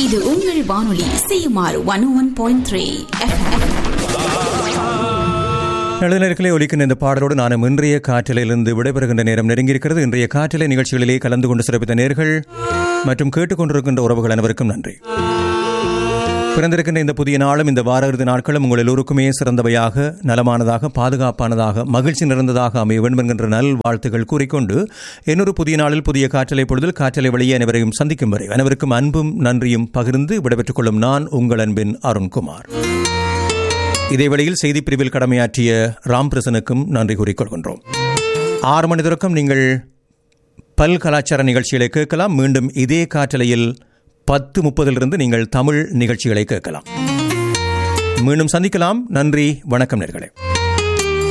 இது உங்கள் வானொலி CMR one one point three எழுதினர்களே ஒலிக்கின்ற இந்த பாடலோடு நானும் இன்றைய காற்றலையிலிருந்து விடைபெறுகின்ற நேரம் நெருங்கியிருக்கிறது இன்றைய காற்றலை நிகழ்ச்சிகளிலே கலந்து கொண்டு சிறப்பித்த நேர்கள் மற்றும் கேட்டுக்கொண்டிருக்கின்ற உறவுகள் அனைவருக்கும் நன்றி பிறந்திருக்கின்ற இந்த புதிய நாளும் இந்த வார இறுதி நாட்களும் உங்கள் எல்லோருக்குமே சிறந்தவையாக நலமானதாக பாதுகாப்பானதாக மகிழ்ச்சி நிறைந்ததாக அமைய வேண்டும் என்கின்ற நல் வாழ்த்துக்கள் கூறிக்கொண்டு இன்னொரு புதிய நாளில் புதிய காற்றலை பொழுதில் காற்றலை வழியே அனைவரையும் சந்திக்கும் வரை அனைவருக்கும் அன்பும் நன்றியும் பகிர்ந்து விடைபெற்றுக் கொள்ளும் நான் உங்கள் அன்பின் அருண்குமார் இதே வேளையில் செய்திப் பிரிவில் கடமையாற்றிய ராம்பிரசனுக்கும் நன்றி கூறிக்கொள்கின்றோம் ஆறு மணி தொடக்கம் நீங்கள் பல் கலாச்சார நிகழ்ச்சிகளை கேட்கலாம் மீண்டும் இதே காற்றலையில் பத்து முப்பதிலிருந்து நீங்கள் தமிழ் நிகழ்ச்சிகளை கேட்கலாம் மீண்டும் சந்திக்கலாம் நன்றி வணக்கம் நேர்களே